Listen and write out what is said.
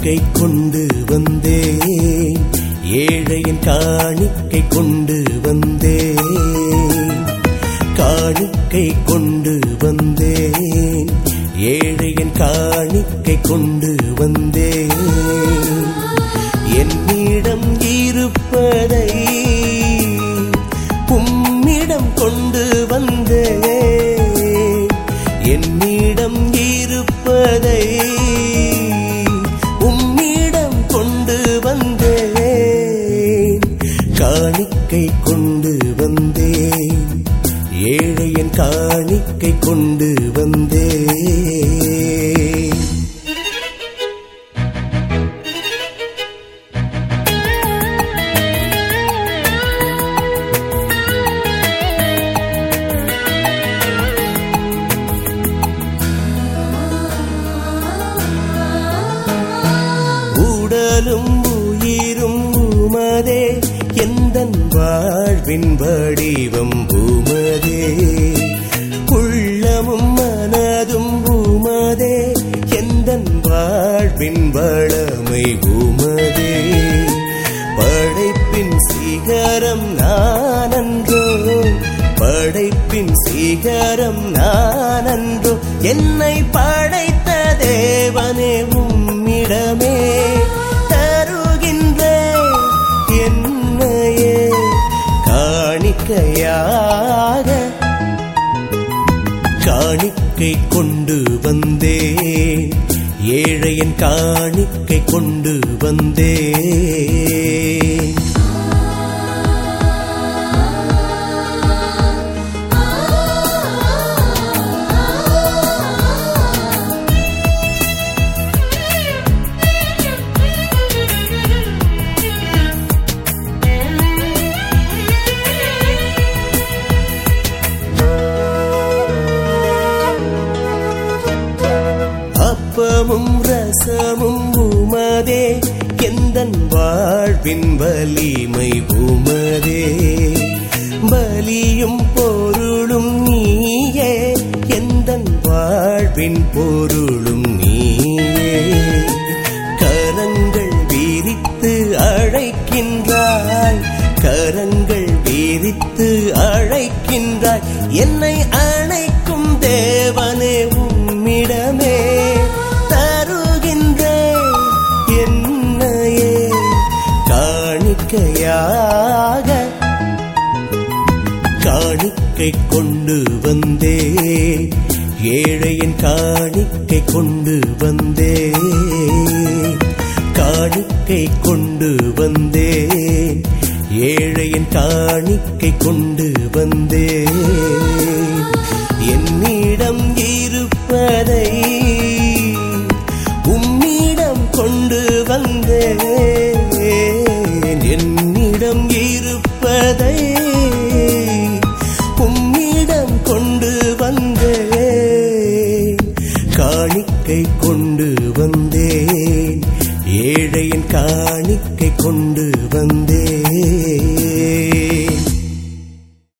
காணிக்கை கொண்டு வந்தேன் ஏழையின் காணிக்கை கொண்டு வந்தேன் காணிக்கை கொண்டு வந்தேன் ஏழையின் காணிக்கை கொண்டு வந்தேன் என்னிடம் இருப்பதை உம்மிடம் கொண்டு வந்தேன் என்னிடம் இருப்பதை உம்மிடம் கொண்டு வந்தேன் காணிக்கை கொண்டு வந்தேன் ஏழையன் காணிக்கை கொண்டு வந்தேன் உடலும் உயிரும் உமதே எந்தன் வாழ்வின் வடிவம் உமதே உள்ளமும் மனதும் உமதே எந்தன் வாழ்வின் வளமை உமதே படைப்பின் சிகரம் நானன்றோ படைப்பின் சிகரம் நானன்றோ என்னை படைத்த தேவனே உம்மிடமே தருகின்றேன் என்னையே காணிக்கையாக காணிக்கை கொண்டு வந்தேன் ஏழையன் காணிக்கை கொண்டு வந்தேன் அப்பமும் ரசமும் உமதே எந்தன் வாழ்வின் வலிமை உமதே பலியும் பொருளும் நீயே எந்தன் வாழ்வின் பொருளும் நீயே கரங்கள் விரித்து அழைக்கின்றாய் கரங்கள் விரித்து அழைக்கின்றாய் என்னை அணைக்கும் தேவனே உம்மிடமே தருகின்றேன் என்னையே காணிக்கையாக காணிக்கை கொண்டு வந்தே ஏழையின் காணிக்கை கொண்டு வந்தே காணிக்கை கொண்டு வந்தேன் ஏழையின் காணிக்கை கொண்டு வந்தேன் என்னிடம் இருப்பதை உம்மிடம் கொண்டு வந்தேன்